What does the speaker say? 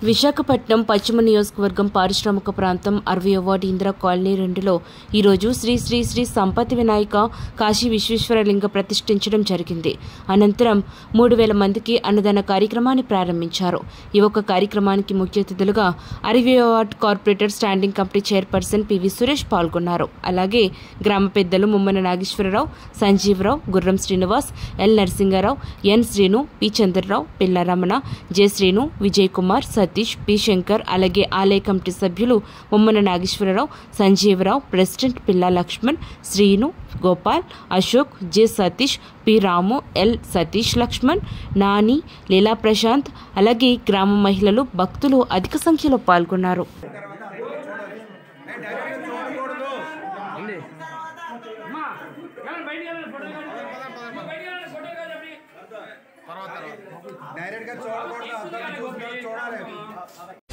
విశాఖపట్నం పశ్చిమ నియోజకవర్గం పారిశ్రామిక ప్రాంతం అరవై వార్డు ఇందిరా కాలనీ రెండులో ఈరోజు శ్రీ శ్రీ శ్రీ సంపత్తి వినాయక కాశీ విశ్వేశ్వరలింగ ప్రతిష్ఠించడం జరిగింది అనంతరం మూడు వేల మందికి అన్నదాన కార్యక్రమాన్ని ప్రారంభించారు ఈ ఒక్క కార్యక్రమానికి ముఖ్య అతిథులుగా అరవై ward corporator standing committee chairperson PV Suresh పాల్గొన్నారు అలాగే గ్రామ పెద్దలు Mummana Nageswararao Sanjeevarao Gurram Srinivas L Narasingarao N Srinu P Chandrarao Pilla Ramana J Srinu Vijay Kumar Satish P Shankar అలాగే ఆలయ కమిటీ సభ్యులు Mummana Nageswararao Sanjeevarao president Pilla Laxman Srinu Gopal Ashok J Satish P Ramu L Satish Laxman Nani Leela Prashanth అలాగే గ్రామ మహిళలు భక్తులు అధిక సంఖ్యలో పాల్గొన్నారు డైరెక్ట్ గా చూడకూడదు అందరం చూసి చూడాలి